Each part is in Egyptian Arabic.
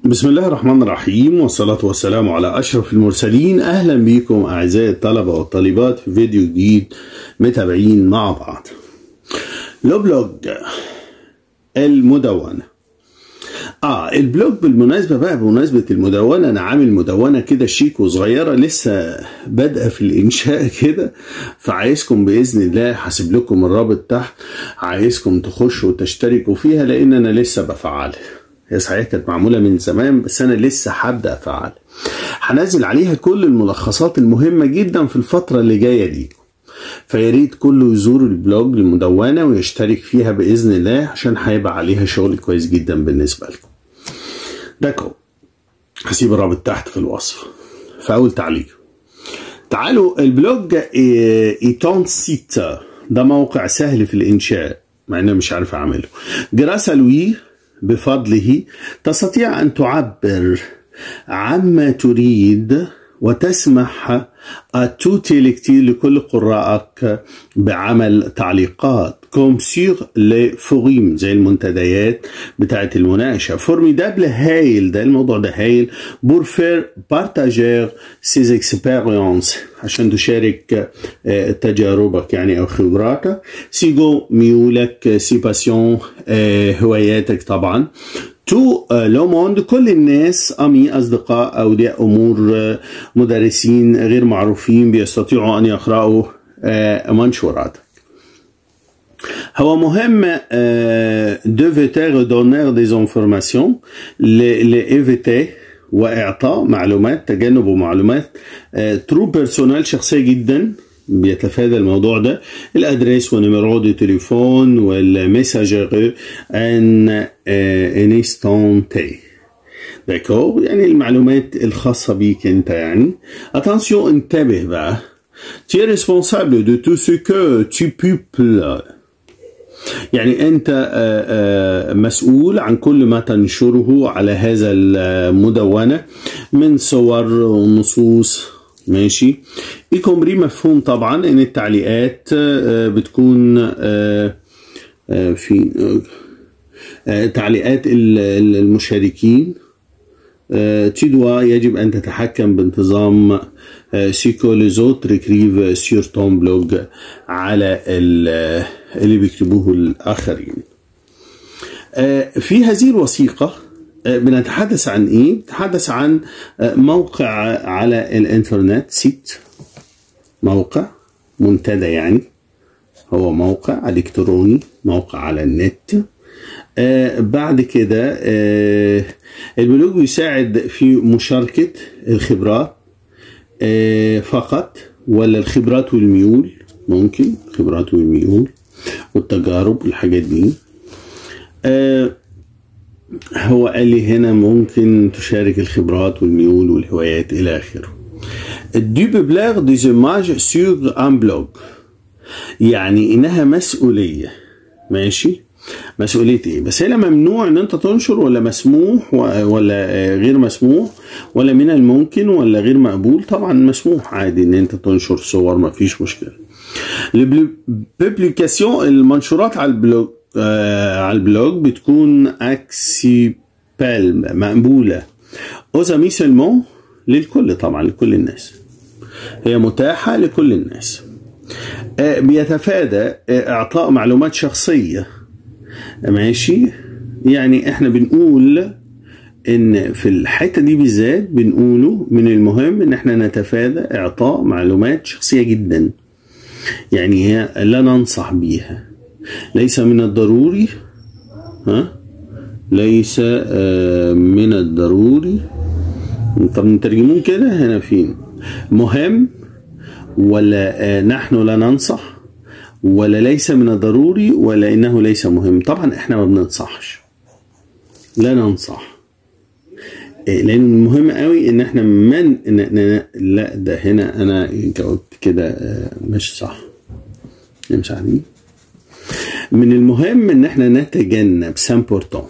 بسم الله الرحمن الرحيم والصلاة والسلام على أشرف المرسلين أهلا بكم أعزائي الطلبة والطالبات في فيديو جديد متابعين مع بعض لوبلوج المدونة اه البلوج بالمناسبة بقى بمناسبة المدونة أنا عامل مدونة كده شيك وصغيرة لسه بادئة في الإنشاء كده فعايزكم بإذن الله هسيب لكم الرابط تحت عايزكم تخشوا وتشتركوا فيها لأن أنا لسه بفعلها هي صحيح كانت معموله من زمان بس انا لسه هبدا افعل هنزل عليها كل الملخصات المهمه جدا في الفتره اللي جايه دي فيا ريت كله يزور البلوج المدونه ويشترك فيها باذن الله عشان هيبقى عليها شغل كويس جدا بالنسبه لكم داكو هسيب الرابط تحت في الوصف في اول تعليق تعالوا البلوج ايتون سيت ده موقع سهل في الانشاء مع اني مش عارف اعمله جراسا لوي بفضله تستطيع ان تعبر عما تريد وتسمح التوتيلكتي لكل قراءك بعمل تعليقات كوم سيغ لي فوريم زي المنتديات بتاعة المناقشة فورميدابل هايل ده الموضوع ده هايل بور فير بارتاجير سيز اكسبيريونس عشان تشارك تجاربك يعني او خبراتك سيجو ميولك سي باسيون هواياتك طبعا تو لو موند كل الناس أمي أصدقاء أولياء أمور مدرسين غير معروفين بيستطيعوا أن يقرأوا منشوراتك هو مهم دوفيتير دونير ديز انفورماسيون لإيفيتي وإعطاء معلومات تجنب معلومات ترو بيرسونال شخصية جدا بيتفادى الموضوع ده الادريس ونيميرو دي تليفون والميساجر ان انستانتي داكور يعني المعلومات الخاصة بيك انت يعني اتنسيون انتبه بقى tu es responsable de tout ce que tu publies يعني انت مسؤول عن كل ما تنشره على هذا المدونة من صور ونصوص ماشي ايكومري مفهوم طبعا ان التعليقات بتكون في تعليقات المشاركين تدوى يجب ان تتحكم بانتظام سيكو ليزوت ريكريف سير توم بلوج على اللي بيكتبوه الاخرين في هذه الوثيقه بنتحدث عن ايه؟ بنتحدث عن موقع على الانترنت سيت موقع منتدى يعني هو موقع الكتروني موقع على النت آه بعد كده آه البلوج يساعد في مشاركة الخبرات آه فقط ولا الخبرات والميول ممكن الخبرات والميول والتجارب والحاجات دي آه هو قال لي هنا ممكن تشارك الخبرات والميول والهوايات إلى آخره دو ببلاغ دي زيماج سور ان بلوج يعني إنها مسؤولية ماشي مسؤولية إيه بس هنا ممنوع إن أنت تنشر ولا مسموح ولا غير مسموح ولا من الممكن ولا غير مقبول طبعا مسموح عادي إن أنت تنشر صور ما فيش مشكلة الببليكاسيون المنشورات على البلوج آه على البلوج بتكون اكسيبال مقبولة اوزامي سيلمون للكل طبعا لكل الناس هي متاحة لكل الناس آه بيتفادى آه اعطاء معلومات شخصية ماشي يعني احنا بنقول ان في الحتة دي بالذات بنقوله من المهم ان احنا نتفادى اعطاء معلومات شخصية جدا يعني هي لا ننصح بيها ليس من الضروري ها ليس من الضروري طب نترجمون كده هنا فين مهم ولا نحن لا ننصح ولا ليس من الضروري ولا انه ليس مهم طبعا احنا ما بننصحش لا ننصح لان المهم قوي ان احنا من لا ده هنا انا جاوبت كده مش صح مش عارفين من المهم ان احنا نتجنب سامبورتون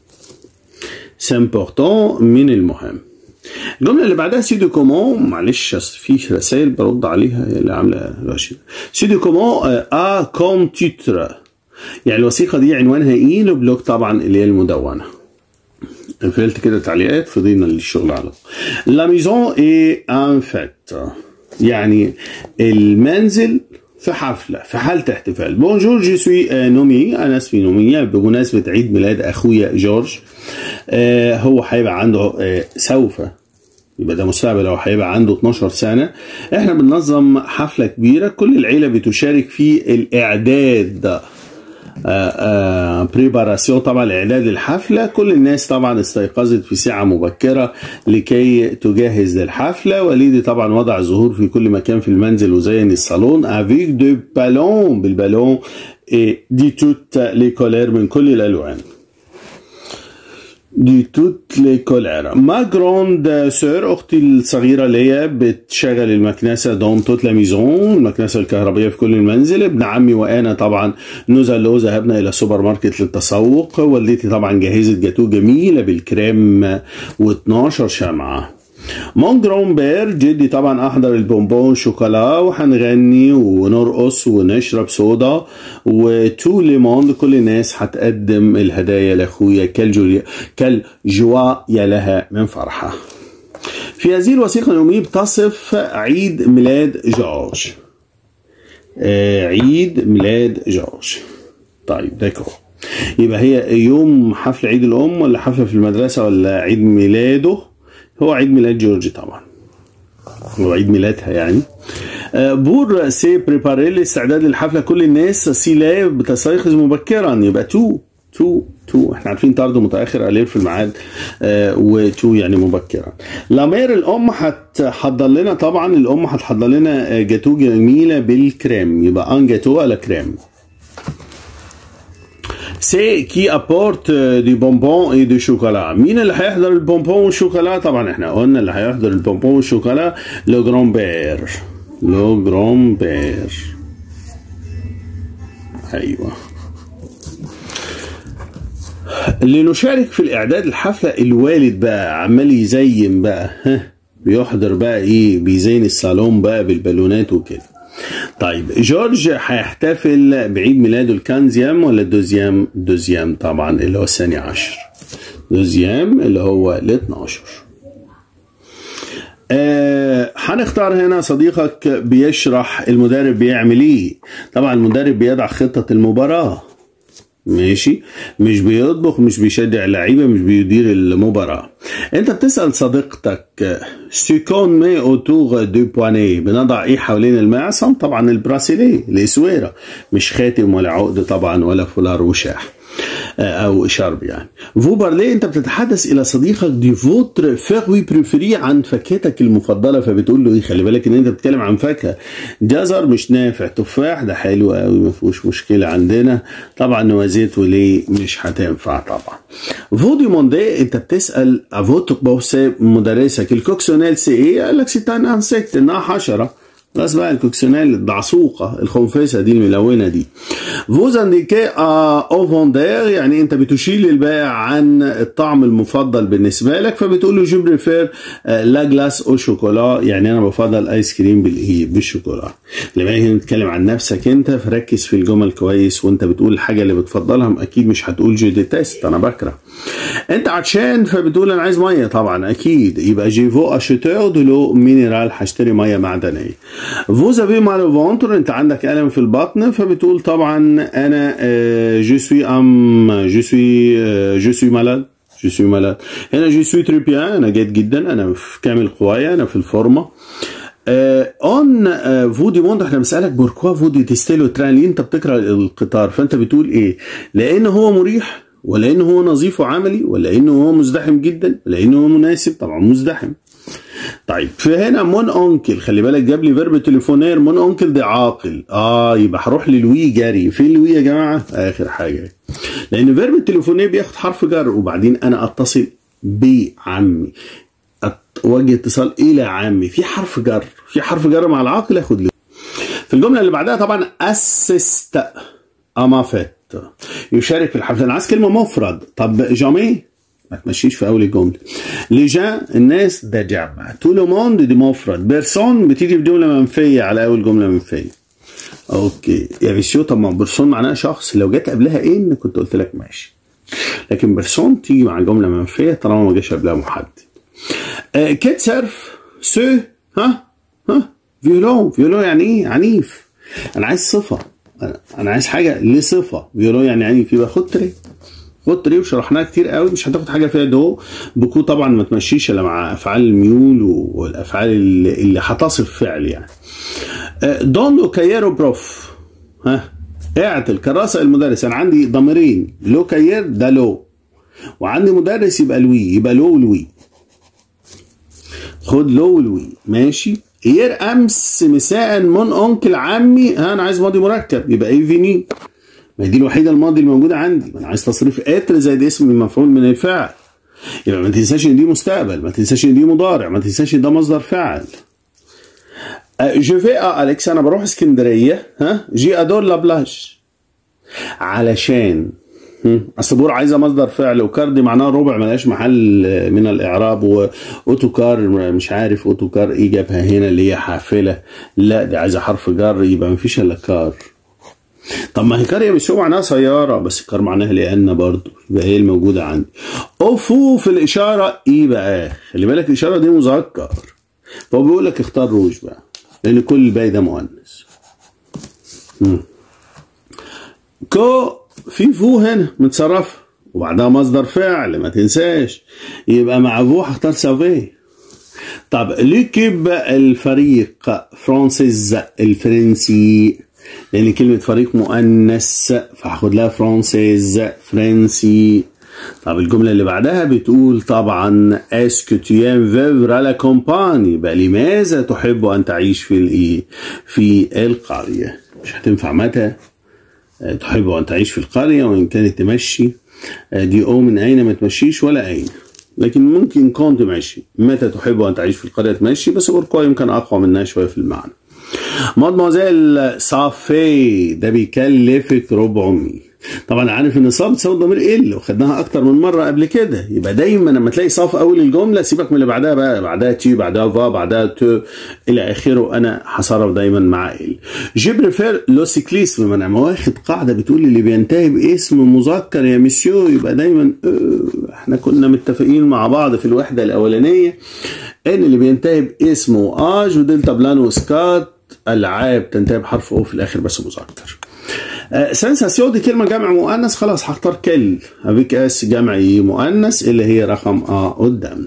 سامبورتون من المهم الجمله اللي بعدها سيدو كومون معلش في رسائل برد عليها اللي عامله رشيد سيدو كومون ا كوم تيتر يعني الوثيقه دي عنوانها ايه البلوج طبعا اللي هي المدونه قفلت كده تعليقات فضينا للشغل على طول لا ميزون اي ان فيت يعني المنزل في حفلة في حالة احتفال بونجور جو سوي نومي أنا اسمي نومي بمناسبة عيد ميلاد أخويا جورج آه هو هيبقى عنده آه سوف يبقى ده مستقبل هو هيبقى عنده 12 سنة احنا بننظم حفلة كبيرة كل العيلة بتشارك في الإعداد بريباراسيون طبعا الاعداد للحفله كل الناس طبعا استيقظت في ساعه مبكره لكي تجهز للحفله وليدي طبعا وضع الزهور في كل مكان في المنزل وزين الصالون افيك دو بالون بالبالون دي توت لي كولير من كل الالوان دي توت لي كولير ما جروند سور اختي الصغيره ليا بتشغل المكنسه دون توت لا ميزون المكنسه الكهربائيه في كل المنزل ابن عمي وانا طبعا نزل ذهبنا الى السوبر ماركت للتسوق والدتي طبعا جهزت جاتوه جميله بالكريم و12 شمعه مون جرون بير جدي طبعا احضر البونبون شوكولا وهنغني ونرقص ونشرب صودا وتو ليمون كل الناس هتقدم الهدايا لاخويا كالجوليا كالجوا يا لها من فرحه في هذه الوثيقة اليومية بتصف عيد ميلاد جورج آه عيد ميلاد جورج طيب داكو يبقى هي يوم حفل عيد الأم ولا حفلة في المدرسة ولا عيد ميلاده هو عيد ميلاد جورج طبعا هو عيد ميلادها يعني بور سي بريباري الاستعداد للحفله كل الناس سيلا بتستيقظ مبكرا يبقى تو تو تو احنا عارفين طرد متاخر الير في الميعاد آه وتو يعني مبكرا لامير الام هتحضر لنا طبعا الام هتحضر لنا جاتو جميله بالكريم يبقى ان جاتو على كريم سي كي ابورت دي بونبون اي دي شوكولا مين اللي هيحضر البونبون والشوكولا طبعا احنا قلنا اللي هيحضر البونبون والشوكولا لو جرون بير لو جرون بير ايوه اللي نشارك في الاعداد الحفله الوالد بقى عمال يزين بقى ها بيحضر بقى ايه بيزين الصالون بقى بالبالونات وكده طيب جورج هيحتفل بعيد ميلاده الكانزيام ولا الدوزيام دوزيام طبعا اللي هو الثاني عشر دوزيام اللي هو ال 12 آه هنختار هنا صديقك بيشرح المدرب بيعمل ايه طبعا المدرب بيضع خطة المباراة ماشي مش بيطبخ مش بيشجع اللعيبه مش بيدير المباراه انت بتسال صديقتك ستيكون مي اوتور دو بواني بنضع ايه حوالين المعصم طبعا البراسيلي الاسويره مش خاتم ولا عقد طبعا ولا فولار وشاح او شرب يعني فو بارلي انت بتتحدث الى صديقك دي فوتر فاغوي بريفري عن فاكهتك المفضله فبتقول له ايه خلي بالك ان انت بتتكلم عن فاكهه جزر مش نافع تفاح ده حلو قوي ما فيهوش مشكله عندنا طبعا نوازيت وليه مش هتنفع طبعا فو دي موندي انت بتسال افوتك بوسي مدرسك الكوكسونيل سي ايه قال لك سيتان انسكت انها حشره بس بقى الكوكسيونيل الدعسوقة الخنفسة دي الملونة دي فوز انديكي او فوندير يعني انت بتشير للبائع عن الطعم المفضل بالنسبة لك فبتقول له جو بريفير لا جلاس او شوكولا يعني انا بفضل ايس كريم بالايه بالشوكولا لما هنا نتكلم عن نفسك انت فركز في الجمل كويس وانت بتقول الحاجة اللي بتفضلها اكيد مش هتقول جو ديتست انا بكره انت عطشان فبتقول انا عايز ميه طبعا اكيد يبقى جيفو اشيتور دو لو مينيرال هشتري ميه معدنيه فوز افي مال فونتر انت عندك الم في البطن فبتقول طبعا انا جو سوي ام جو سوي جو سوي مالاد جو سوي مالاد هنا جو سوي تري بيان انا جيد جدا انا في كامل قوايا انا في الفورمه اون فو دي موند احنا بنسالك بوركوا فو دي تستيلو تران ليه انت بتكره القطار فانت بتقول ايه لان هو مريح ولا انه هو نظيف وعملي ولا انه هو مزدحم جدا ولا انه هو مناسب طبعا مزدحم طيب في هنا مون اونكل خلي بالك جاب لي فيرب تليفونير مون اونكل ده عاقل اه يبقى هروح للوي جري فين الوي يا جماعه اخر حاجه لان فيرب التليفونير بياخد حرف جر وبعدين انا اتصل بعمي اوجه اتصال الى عمي في حرف جر في حرف جر مع العاقل اخد لي في الجمله اللي بعدها طبعا اسست امافيت يشارك في الحفله انا عايز كلمه مفرد طب جامي ما تمشيش في اول الجمله لي جان الناس ده جمع تو لو موند دي مفرد بيرسون بتيجي بجمله منفيه على اول جمله منفيه اوكي يا فيسيو طب ما بيرسون معناها شخص لو جت قبلها ان كنت قلت لك ماشي لكن بيرسون تيجي مع جمله منفيه طالما ما جاش قبلها محدد آه كيت سيرف سو ها ها فيولون فيولون يعني ايه عنيف انا عايز صفه انا عايز حاجه ليه صفه فيولون يعني عنيف يبقى خد تري خد تري وشرحناها كتير قوي مش هتاخد حاجه فيها دو بكو طبعا ما تمشيش الا مع افعال الميول والافعال اللي, اللي هتصف فعل يعني دون لو كايرو بروف ها اعطي الكراسه المدرس انا عندي ضميرين لو كاير ده لو وعندي مدرس يبقى لوي يبقى لو ولوي خد لو ولوي ماشي ير امس مساء من انكل عمي ها انا عايز ماضي مركب يبقى ايه فيني ما دي الوحيده الماضي اللي موجوده عندي انا عايز تصريف اتر زائد اسم المفعول من الفعل يبقى ما تنساش ان دي مستقبل ما تنساش ان دي مضارع ما تنساش ان ده مصدر فعل جو في اليكس انا بروح اسكندريه ها جي ادور لا بلاج علشان اصل بور عايزه مصدر فعل وكار دي معناها ربع ملهاش محل من الاعراب واوتوكار مش عارف اوتوكار ايه جابها هنا اللي هي حافله لا دي عايزه حرف جر يبقى مفيش الا كار طب ما هي كار يا بس معناها سياره بس كار معناها لان برضه يبقى هي الموجوده عندي اوفو في الاشاره ايه بقى خلي بالك الاشاره دي مذكر فهو بيقول لك اختار روج بقى لان كل الباقي ده مؤنث كو في فو هنا متصرفه وبعدها مصدر فعل ما تنساش يبقى مع فو هختار سافي طب ليكيب الفريق فرانسيز الفرنسي لان كلمة فريق مؤنث فهاخد لها فرانسيز فرنسي طب الجملة اللي بعدها بتقول طبعا اسكو تيام فيفر لا كومباني بقى لماذا تحب ان تعيش في الايه في القرية مش هتنفع متى تحب ان تعيش في القرية وان كانت تمشي دي او من اين ما تمشيش ولا اين لكن ممكن كون تمشي متى تحب ان تعيش في القرية تمشي بس اوركوا يمكن اقوى منها شوية في المعنى مادموزيل صافي ده بيكلفك 400 طبعا عارف ان صاب تساوي ضمير ال وخدناها اكتر من مره قبل كده يبقى دايما لما تلاقي صاف اول الجمله سيبك من اللي بعدها بقى بعدها تي بعدها فا بعدها تو الى اخره انا هصرف دايما مع ال جي بريفير لو سيكليسم ما انا واخد قاعده بتقول اللي بينتهي باسم مذكر يا مسيو يبقى دايما اه احنا كنا متفقين مع بعض في الوحده الاولانيه ان اللي بينتهي باسمه اج ودلتا بلان وسكات العاب تنتهي بحرف او في الاخر بس مذكر سنساسيو دي كلمه جمع مؤنث خلاص هختار كل افيك اس جمعي مؤنث اللي هي رقم ا قدامنا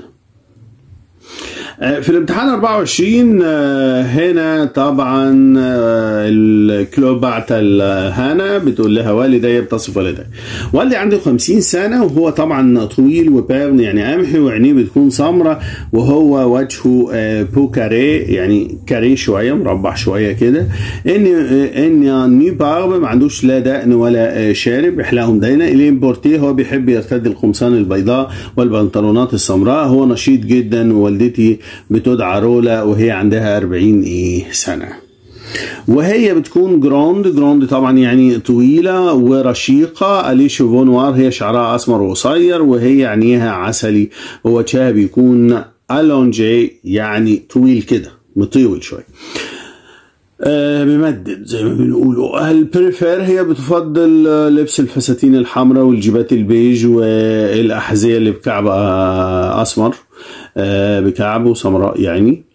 في الامتحان 24 هنا طبعا الكلوب بعت هانا بتقول لها والدي بتصف والدي والدي عنده 50 سنه وهو طبعا طويل وبارن يعني قمحي وعينيه بتكون سمراء وهو وجهه بوكاري يعني كاري شويه مربع شويه كده ان ان ني بارب ما عندوش لا دقن ولا شارب يحلاهم دايما الامبورتيه هو بيحب يرتدي القمصان البيضاء والبنطلونات السمراء هو نشيط جدا ووالدتي بتدعى رولا وهي عندها 40 ايه سنه وهي بتكون جراند جراند طبعا يعني طويلة ورشيقة ألي شوفونوار هي شعرها أسمر وقصير وهي عينيها عسلي ووجهها بيكون ألونجي يعني طويل كده مطول شوية آه بمدد زي ما بنقولوا البريفير هي بتفضل لبس الفساتين الحمراء والجيبات البيج والأحذية اللي بكعب أسمر آه بكعب وسمراء يعني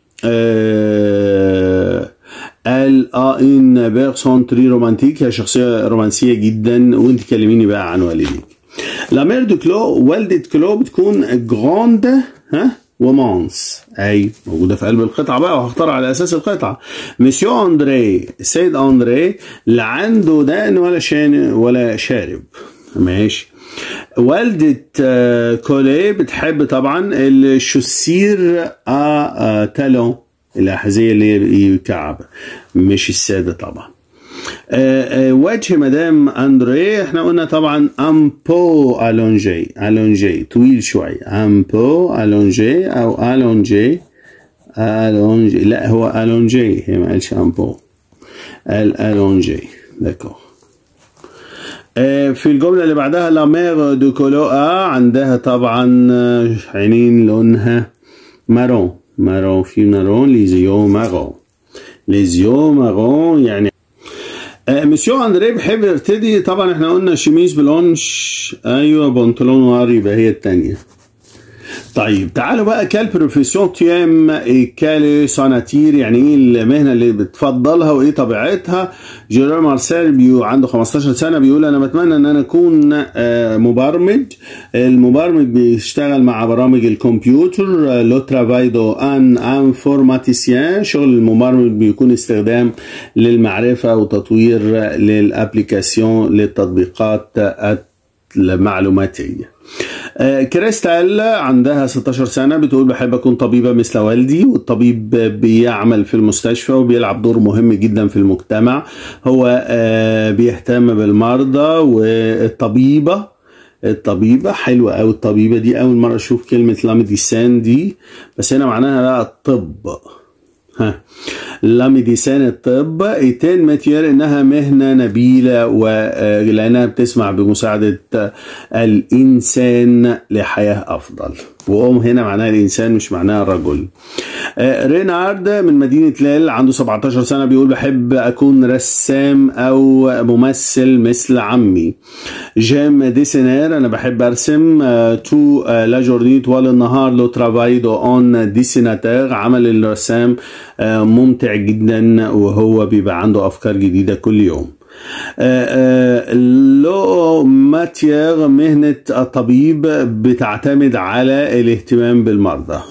آه قال اه ان بيرسون تري رومانتيك هي شخصيه رومانسيه جدا وانت كلميني بقى عن والديك لا مير دو كلو والدة كلو بتكون جراند ها ومانس اي موجوده في قلب القطعه بقى وهختار على اساس القطعه مسيو اندري السيد اندري لا عنده دقن ولا شان ولا شارب ماشي والدة كولي بتحب طبعا الشوسير ا تالون الأحذية اللي هي كعب مش السادة طبعا وجه مدام أندري احنا قلنا طبعا امبو الونجي الونجي طويل شوي امبو الونجي او الونجي الونجي لا هو الونجي هي ما قالش امبو الالونجي داكور في الجملة اللي بعدها لا مير دو كولوآ عندها طبعا عينين لونها مارون مارون في مارون ليزيو مارون ليزيو مارون يعني آه، مسيو اندريه بيحب يرتدي طبعا احنا قلنا شميز بلونش ايوه بنطلون وار يبقى هي التانية طيب تعالوا بقى كال بروفيسيون تيام كال سوناتير يعني ايه المهنه اللي بتفضلها وايه طبيعتها جيرار مارسيل بيو عنده 15 سنه بيقول انا بتمنى ان انا اكون آه، مبرمج المبرمج بيشتغل مع برامج الكمبيوتر آه، لو ترافاي دو ان انفورماتيسيان شغل المبرمج بيكون استخدام للمعرفه وتطوير للابليكاسيون للتطبيقات المعلوماتيه آه، كريستال عندها 16 سنة بتقول بحب أكون طبيبة مثل والدي والطبيب بيعمل في المستشفى وبيلعب دور مهم جدا في المجتمع هو آه، بيهتم بالمرضى والطبيبة الطبيبة حلوة أوي الطبيبة دي أول مرة أشوف كلمة لامديسان دي بس هنا معناها بقى الطب ها لاميديسان الطب ايتين ماتير انها مهنه نبيله ولانها بتسمع بمساعده الانسان لحياه افضل وام هنا معناها الانسان مش معناها الرجل آه، رينارد من مدينه ليل عنده 17 سنه بيقول بحب اكون رسام او ممثل مثل عمي جيم ديسينير انا بحب ارسم آه، تو آه، لا جورني طوال النهار لو ترافاي دو اون ديسيناتير عمل الرسام آه، ممتع جدا وهو بيبقى عنده افكار جديده كل يوم آه، آه، لو ماتير مهنة الطبيب بتعتمد على الاهتمام بالمرضى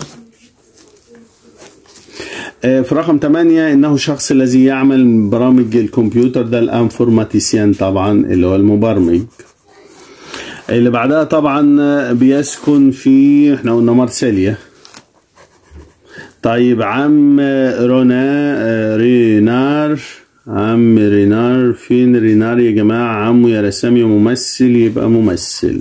آه، في رقم 8 انه الشخص الذي يعمل برامج الكمبيوتر ده الانفورماتيسيان طبعا اللي هو المبرمج اللي بعدها طبعا بيسكن في احنا قلنا مارسيليا طيب عم رونا رينار عم رينار فين رينار يا جماعة عمو يا رسام يا ممثل يبقى ممثل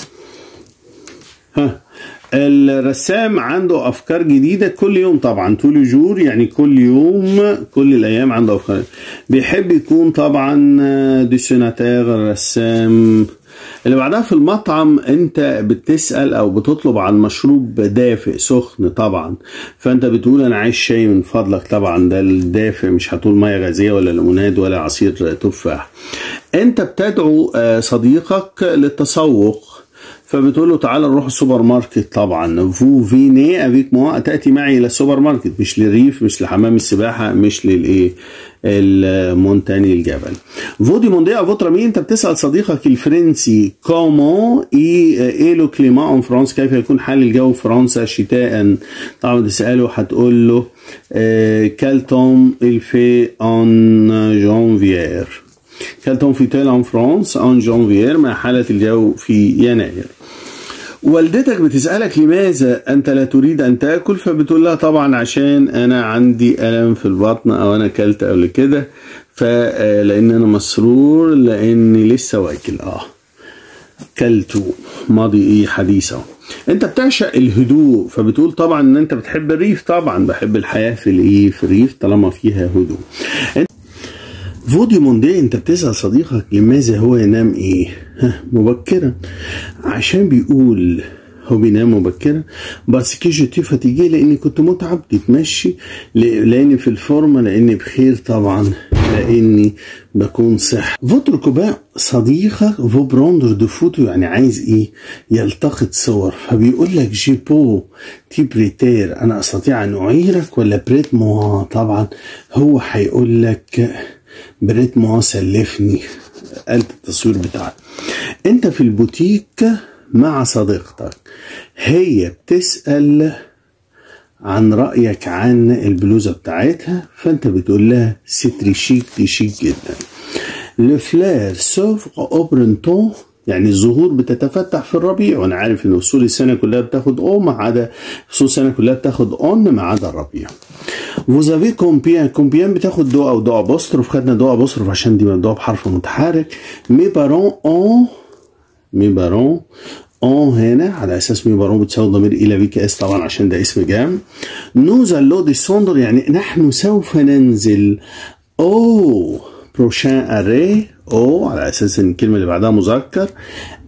ها الرسام عنده افكار جديده كل يوم طبعا طول جور يعني كل يوم كل الايام عنده افكار بيحب يكون طبعا ديسيوناتير رسام اللي بعدها في المطعم انت بتسال او بتطلب عن مشروب دافئ سخن طبعا فانت بتقول انا عايز شاي من فضلك طبعا ده الدافئ مش هتقول ميه غازيه ولا ليموناد ولا عصير تفاح انت بتدعو آه، صديقك للتسوق فبتقول له تعالى نروح السوبر ماركت طبعا فو فيني افيك موا تاتي معي الى السوبر ماركت مش للريف مش لحمام السباحه مش للايه المونتاني الجبل فودي مونديا فوترا مين انت بتسال صديقك الفرنسي كومون اي ايه لو كليما اون فرانس كيف يكون حال الجو في فرنسا شتاء طبعا تساله هتقول له كالتون الفي ان جانفيير كالتون في تيل ان فرانس ان جانفيير ما حاله الجو في يناير والدتك بتسألك لماذا أنت لا تريد أن تأكل فبتقول لها طبعا عشان أنا عندي ألم في البطن أو أنا أكلت قبل كده فلأن أنا مسرور لأني لسه واكل أه كلت ماضي إيه حديث أهو أنت بتعشق الهدوء فبتقول طبعا إن أنت بتحب الريف طبعا بحب الحياة في الإيه في الريف طالما فيها هدوء فودي موندي انت بتسأل صديقك لماذا هو ينام ايه ها مبكرا عشان بيقول هو بينام مبكرا بس كي جيتي فاتيجي لاني كنت متعب تتمشي لاني في الفورمه لاني بخير طبعا لاني بكون صح فوتر كوبا صديقك فو بروندر دو فوتو يعني عايز ايه يلتقط صور فبيقول لك جيبو تي بريتير انا استطيع ان اعيرك ولا بريت موا طبعا هو هيقول لك بريت موا سلفني آلة التصوير بتاعك انت في البوتيك مع صديقتك هي بتسأل عن رأيك عن البلوزة بتاعتها فانت بتقول لها ستري شيك دي شيك جدا الفلير سوف اوبرنتون يعني الزهور بتتفتح في الربيع وانا عارف ان فصول السنه كلها بتاخد او ما عدا فصول السنه كلها بتاخد اون ما عدا الربيع فوزافي كومبيان كومبيان بتاخد دو او دو ابوستروف خدنا دو ابوستروف عشان دي مبدوعه بحرف متحرك مي بارون اون مي بارون اون هنا على اساس مي بارون بتساوي ضمير الى في كي اس طبعا عشان ده اسم جام نوز لو ديسوندر يعني نحن سوف ننزل او بروشان اري او على اساس ان الكلمه اللي بعدها مذكر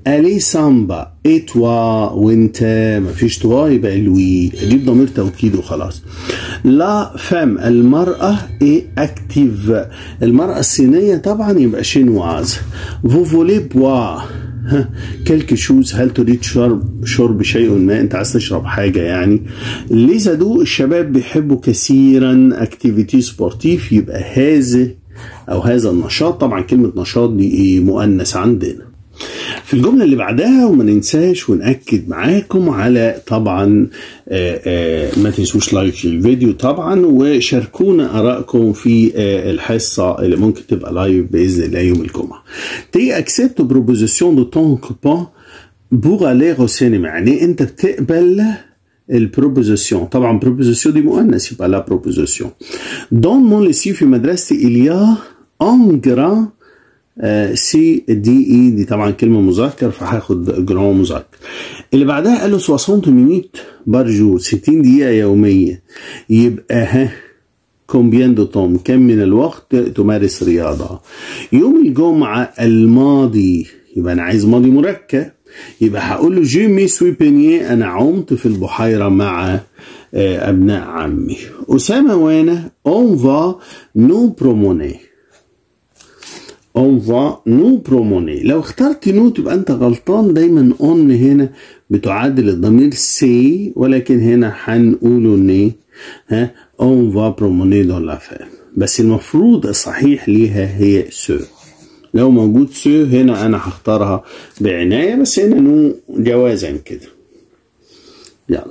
الي سامبا اي توا وانت مفيش توا يبقى لوي اجيب ضمير توكيد وخلاص لا فام المرأة اي اكتيف المرأة الصينية طبعا يبقى شينواز فو فولي بوا كلك شوز هل تريد شرب شرب شيء ما انت عايز تشرب حاجه يعني ليزا دو الشباب بيحبوا كثيرا اكتيفيتي سبورتيف يبقى هذا او هذا النشاط طبعا كلمه نشاط دي ايه مؤنث عندنا في الجملة اللي بعدها وما ننساش ونأكد معاكم على طبعا آآ آآ ما تنسوش لايك للفيديو طبعا وشاركونا آرائكم في الحصة اللي ممكن تبقى لايف بإذن الله يوم الجمعة. تي اكسبت بروبوزيسيون دو تون كوبون بوغ aller au cinéma يعني انت بتقبل البروبوزيسيون طبعا بروبوزيسيون دي مؤنث يبقى لا بروبوزيسيون دون مون ليسي في مدرستي إليا ان جران سي دي اي دي طبعا كلمه مذكر فهاخد جرام مذكر اللي بعدها قال له 60 مينيت بار جور 60 دقيقه يوميه يبقى ها كومبيان دو توم كم من الوقت تمارس رياضه يوم الجمعه الماضي يبقى انا عايز ماضي مركب يبقى هقول له جي مي سوي بينيه انا عمت في البحيره مع ابناء عمي اسامه وانا اون فا نو بروموني اون فا نو بروموني لو اخترت نو تبقى انت غلطان دايما اون هنا بتعادل الضمير سي ولكن هنا هنقوله ني ها اون فا بروموني دون لا فام بس المفروض الصحيح ليها هي سو لو موجود سو هنا انا هختارها بعناية بس هنا نو جوازا كده يلا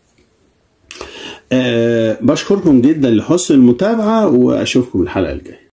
أه بشكركم جدا لحسن المتابعة واشوفكم الحلقة الجاية